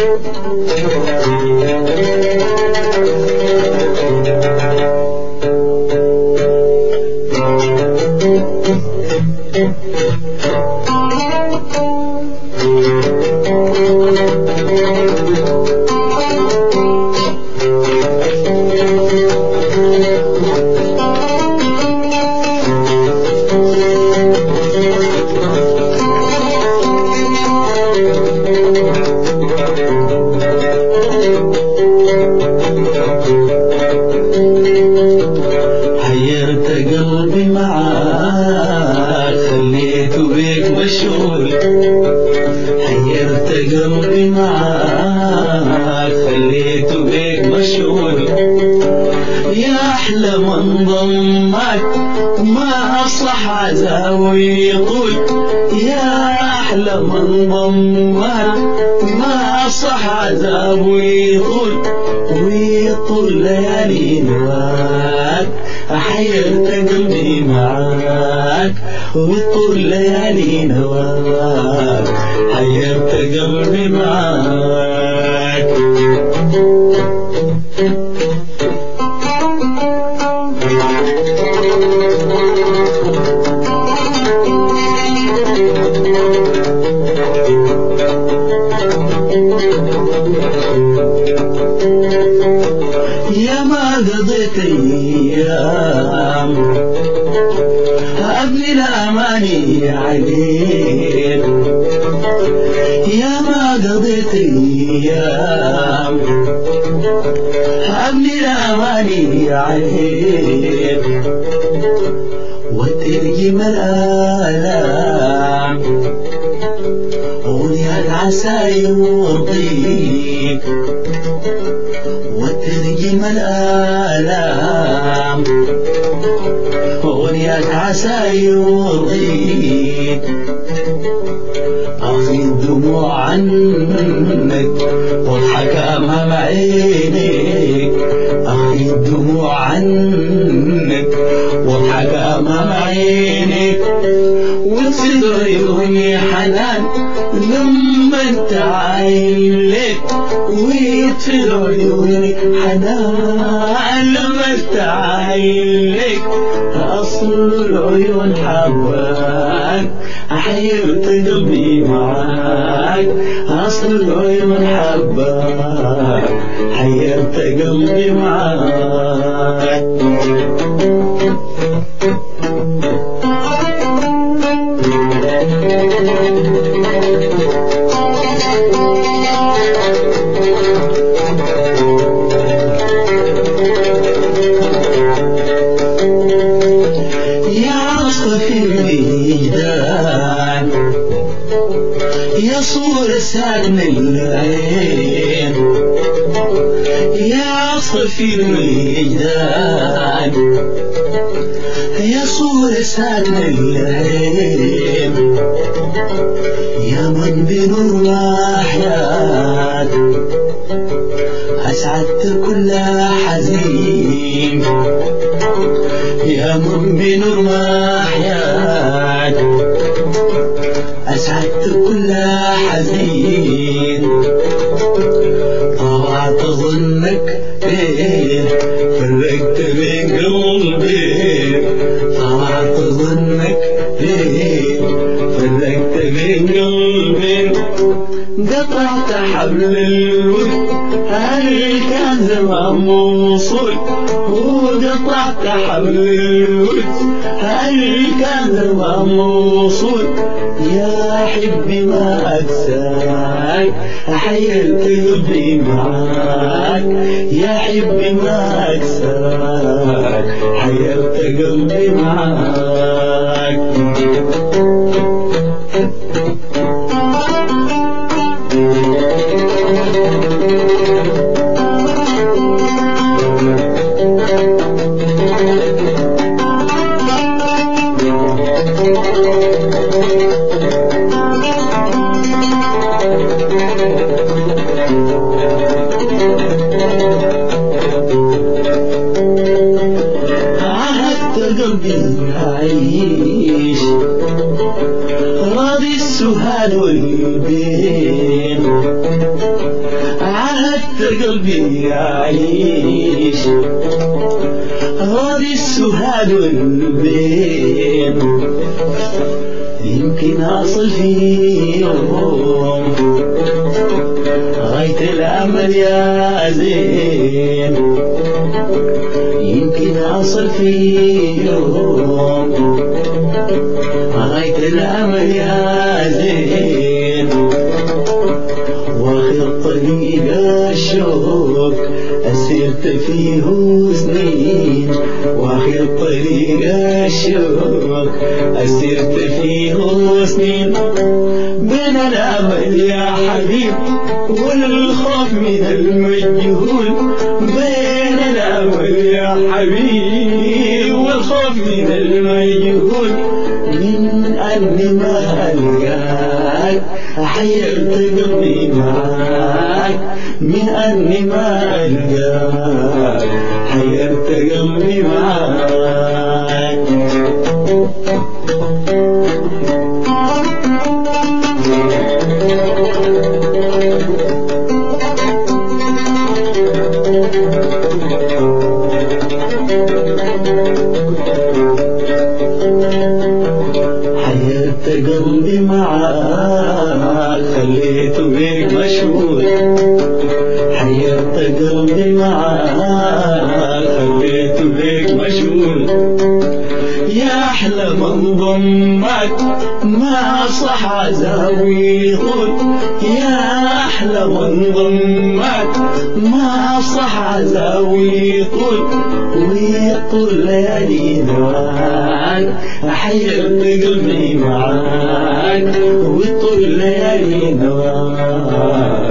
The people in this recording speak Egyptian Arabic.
حيرت قلبي معاك خليته بيك مشغول حيرت قلبي معاك خليته بيك مشغول يا أحلى من ضمك ما أصلح عزاوي طول يا أحلى من ضمك ما أصلح عزاوي طول ويطول ليالي نواك أحيرت قلبي معاك وطول ليالي نواك حيرت قلبي معاك يا ما قضيت ايام ابني الاماني عليك يا ما قضيت ايام ابني الاماني عليك وترجم الالام ولي العسى يرضيك وترجم الآلام أغنية عسى يرضيك أخفي الدموع عنك واضحك أمام عينيك أخفي الدموع عنك واضحك أمام عينيك وتصدر يغني حنان لما انت عايل لك ويطفي عيوني حنان لما انت عايل لك اصل العيون حباك حيرت قلبي معاك اصل العيون حباك حيرت قلبي معاك يا عاصف الوجدان يا صور ساكن العين يا عاصف الوجدان يا صور ساكن العين يا من بنور الأحيان أسعدت كل حزين يا من بنور محياك أسعدت كل حزين طلعت ظنك ليه فرقت بين قلبي طلعت ظنك ليه فرقت بين قلبي قطعت حبل الود هل كان زمان موصول وقطعت حبل الود هل كان زمان موصول يا حبي ما أنساك حيرت قلبي معاك يا حبي ما أنساك حيرت قلبي معاك عهدت قلبي أعيش راضي السهاد والبين حيرت قلبي يعيش هذه السهاد والبين يمكن أصل في يوم غاية الأمل يا زين يمكن أصل في يوم غاية الأمل يا زين واخر طريق الشوق أسرت فيه سنين واخر طريق الشوق أسرت فيه سنين بين الأمل يا حبيب والخوف من المجهول بين الأمل يا حبيب والخوف من المجهول من أني ما ألقاك حيرت قلبي معاك من أني ما ألقاك حيرت قلبي معاك حيرت قلبي معاك خليته بيك مشغول حيرت قلبي معاك خليته بيك مشغول يا أحلى من ضمك ما صح عزاوي طول يا أحلى من ضمك ما صح عزاوي طول ويطول ليالي معاك حيرت قلبي معاك ويطول ليالي نواك